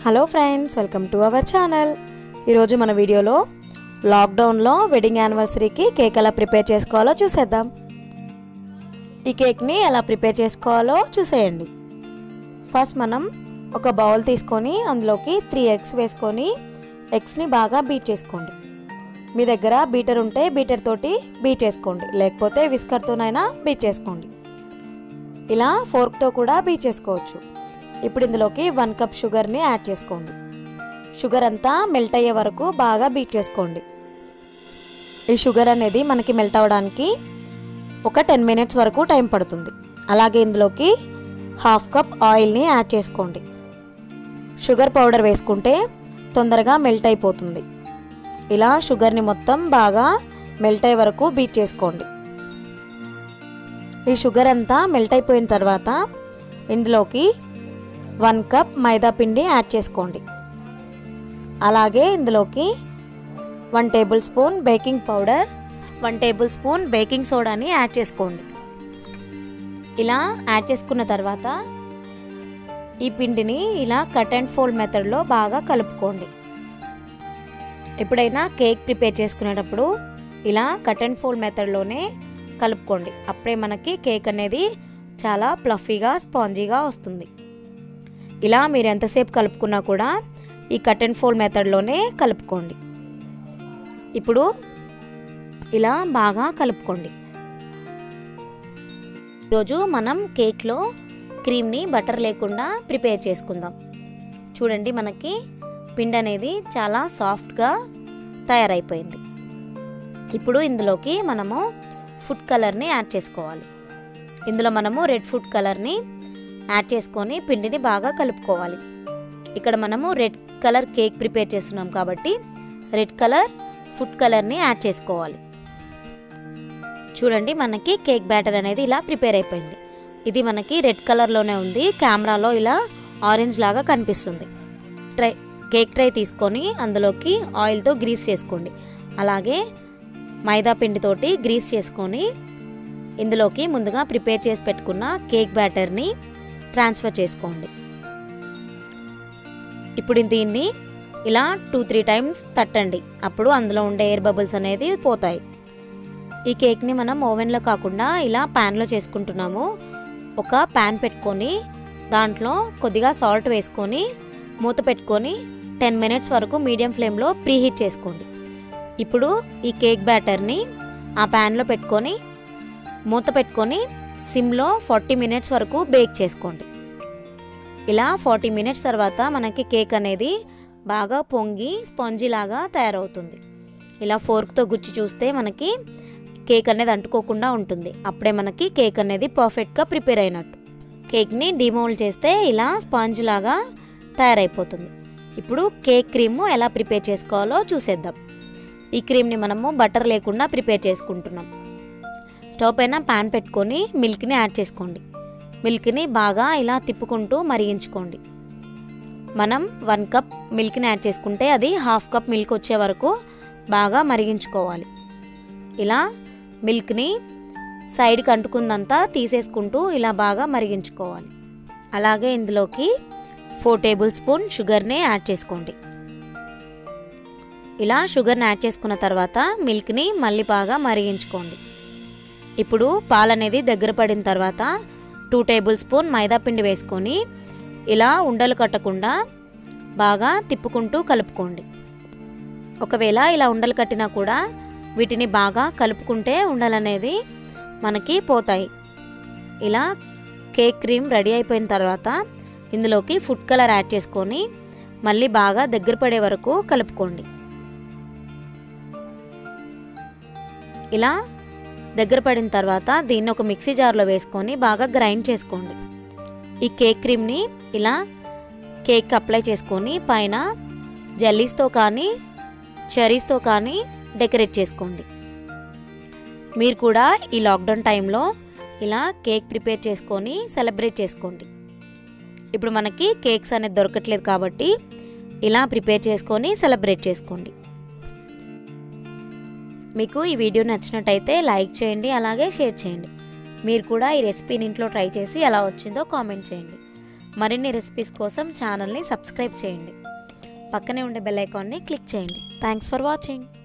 hello friends welcome to our channel ఈరోజు మన వీడియోలో లాక్డౌన్లో వెడ్డింగ్ యానివర్సరీకి కేక్ ఎలా ప్రిపేర్ చేసుకోవాలో చూసేద్దాం ఈ కేక్ని ఎలా ప్రిపేర్ చేసుకోవాలో చూసేయండి ఫస్ట్ మనం ఒక బౌల్ తీసుకొని అందులోకి త్రీ ఎగ్స్ వేసుకొని ఎగ్స్ని బాగా బీట్ చేసుకోండి మీ దగ్గర బీటర్ ఉంటే బీటర్ తోటి బీట్ చేసుకోండి లేకపోతే విస్కర్తోనైనా బీట్ చేసుకోండి ఇలా ఫోర్క్తో కూడా బీట్ చేసుకోవచ్చు ఇప్పుడు ఇందులోకి వన్ కప్ షుగర్ని యాడ్ చేసుకోండి షుగర్ అంతా మెల్ట్ అయ్యే వరకు బాగా బీట్ చేసుకోండి ఈ షుగర్ అనేది మనకి మెల్ట్ అవ్వడానికి ఒక టెన్ మినిట్స్ వరకు టైం పడుతుంది అలాగే ఇందులోకి హాఫ్ కప్ ఆయిల్ని యాడ్ చేసుకోండి షుగర్ పౌడర్ వేసుకుంటే తొందరగా మెల్ట్ అయిపోతుంది ఇలా షుగర్ని మొత్తం బాగా మెల్ట్ అయ్యే వరకు బీట్ చేసుకోండి ఈ షుగర్ అంతా మెల్ట్ అయిపోయిన తర్వాత ఇందులోకి వన్ కప్ మైదా పిండి యాడ్ చేసుకోండి అలాగే ఇందులోకి one tablespoon baking powder one tablespoon baking సోడాని యాడ్ చేసుకోండి ఇలా యాడ్ చేసుకున్న తర్వాత ఈ పిండిని ఇలా కట్ అండ్ ఫోల్డ్ మెథడ్లో బాగా కలుపుకోండి ఎప్పుడైనా కేక్ ప్రిపేర్ చేసుకునేటప్పుడు ఇలా కట్ అండ్ ఫోల్డ్ మెథడ్లోనే కలుపుకోండి అప్పుడే మనకి కేక్ అనేది చాలా ప్లఫీగా స్పాంజీగా వస్తుంది ఇలా మీరు ఎంతసేపు కలుపుకున్నా కూడా ఈ కట్ అండ్ ఫోల్డ్ మెథడ్లోనే కలుపుకోండి ఇప్పుడు ఇలా బాగా కలుపుకోండి ఈరోజు మనం కేక్లో క్రీమ్ని బటర్ లేకుండా ప్రిపేర్ చేసుకుందాం చూడండి మనకి పిండి అనేది చాలా సాఫ్ట్గా తయారైపోయింది ఇప్పుడు ఇందులోకి మనము ఫుడ్ కలర్ని యాడ్ చేసుకోవాలి ఇందులో మనము రెడ్ ఫుడ్ కలర్ని యాడ్ చేసుకొని పిండిని బాగా కలుపుకోవాలి ఇక్కడ మనము రెడ్ కలర్ కేక్ ప్రిపేర్ చేస్తున్నాం కాబట్టి రెడ్ కలర్ ఫుడ్ కలర్ని యాడ్ చేసుకోవాలి చూడండి మనకి కేక్ బ్యాటర్ అనేది ఇలా ప్రిపేర్ అయిపోయింది ఇది మనకి రెడ్ కలర్లోనే ఉంది కెమెరాలో ఇలా ఆరెంజ్ లాగా కనిపిస్తుంది ట్రై కేక్ ట్రై తీసుకొని అందులోకి ఆయిల్తో గ్రీస్ చేసుకోండి అలాగే మైదా పిండితోటి గ్రీస్ చేసుకొని ఇందులోకి ముందుగా ప్రిపేర్ చేసి పెట్టుకున్న కేక్ బ్యాటర్ని ట్రాన్స్ఫర్ చేసుకోండి ఇప్పుడు దీన్ని ఇలా టూ త్రీ టైమ్స్ తట్టండి అప్పుడు అందులో ఉండే ఎయిర్ బబుల్స్ అనేది పోతాయి ఈ కేక్ని మనం ఓవెన్లో కాకుండా ఇలా ప్యాన్లో చేసుకుంటున్నాము ఒక ప్యాన్ పెట్టుకొని దాంట్లో కొద్దిగా సాల్ట్ వేసుకొని మూత పెట్టుకొని టెన్ మినిట్స్ వరకు మీడియం ఫ్లేమ్లో ప్రీహీట్ చేసుకోండి ఇప్పుడు ఈ కేక్ బ్యాటర్ని ఆ ప్యాన్లో పెట్టుకొని మూత పెట్టుకొని సిమ్లో ఫార్టీ మినిట్స్ వరకు బేక్ చేసుకోండి ఇలా ఫార్టీ మినిట్స్ తర్వాత మనకి కేక్ అనేది బాగా పొంగి స్పాంజీ లాగా తయారవుతుంది ఇలా ఫోర్క్తో గుచ్చి చూస్తే మనకి కేక్ అనేది అంటుకోకుండా ఉంటుంది అప్పుడే మనకి కేక్ అనేది పర్ఫెక్ట్గా ప్రిపేర్ అయినట్టు కేక్ని డిమోల్డ్ చేస్తే ఇలా స్పాంజ్ లాగా తయారైపోతుంది ఇప్పుడు కేక్ క్రీమ్ ఎలా ప్రిపేర్ చేసుకోవాలో చూసేద్దాం ఈ క్రీమ్ని మనము బటర్ లేకుండా ప్రిపేర్ చేసుకుంటున్నాం స్టవ్ పైన ప్యాన్ పెట్టుకొని మిల్క్ని యాడ్ చేసుకోండి మిల్క్ని బాగా ఇలా తిప్పుకుంటూ మరిగించుకోండి మనం వన్ కప్ మిల్క్ని యాడ్ చేసుకుంటే అది హాఫ్ కప్ మిల్క్ వచ్చే వరకు బాగా మరిగించుకోవాలి ఇలా మిల్క్ని సైడ్కి అంటుకుందంతా తీసేసుకుంటూ ఇలా బాగా మరిగించుకోవాలి అలాగే ఇందులోకి ఫోర్ టేబుల్ స్పూన్ షుగర్ని యాడ్ చేసుకోండి ఇలా షుగర్ని యాడ్ చేసుకున్న తర్వాత మిల్క్ని మళ్ళీ బాగా మరిగించుకోండి ఇప్పుడు పాలు అనేది దగ్గర పడిన తర్వాత టూ టేబుల్ స్పూన్ మైదా పిండి వేసుకొని ఇలా ఉండలు కట్టకుండా బాగా తిప్పుకుంటూ కలుపుకోండి ఒకవేళ ఇలా ఉండలు కట్టినా కూడా వీటిని బాగా కలుపుకుంటే ఉండలనేది మనకి పోతాయి ఇలా కేక్ క్రీమ్ రెడీ అయిపోయిన తర్వాత ఇందులోకి ఫుడ్ కలర్ యాడ్ చేసుకొని మళ్ళీ బాగా దగ్గర పడే వరకు కలుపుకోండి ఇలా దగ్గర పడిన తర్వాత దీన్ని ఒక మిక్సీ జార్లో వేసుకొని బాగా గ్రైండ్ చేసుకోండి ఈ కేక్ క్రీమ్ని ఇలా కేక్ అప్లై చేసుకొని పైన జెల్లీస్తో కానీ చెరీస్తో కానీ డెకరేట్ చేసుకోండి మీరు కూడా ఈ లాక్డౌన్ టైంలో ఇలా కేక్ ప్రిపేర్ చేసుకొని సెలబ్రేట్ చేసుకోండి ఇప్పుడు మనకి కేక్స్ అనేది దొరకట్లేదు కాబట్టి ఇలా ప్రిపేర్ చేసుకొని సెలబ్రేట్ చేసుకోండి మీకు ఈ వీడియో నచ్చినట్టయితే లైక్ చేయండి అలాగే షేర్ చేయండి మీరు కూడా ఈ రెసిపీని ఇంట్లో ట్రై చేసి ఎలా వచ్చిందో కామెంట్ చేయండి మరిన్ని రెసిపీస్ కోసం ఛానల్ని సబ్స్క్రైబ్ చేయండి పక్కనే ఉండే బెల్ ఐకాన్ని క్లిక్ చేయండి థ్యాంక్స్ ఫర్ వాచింగ్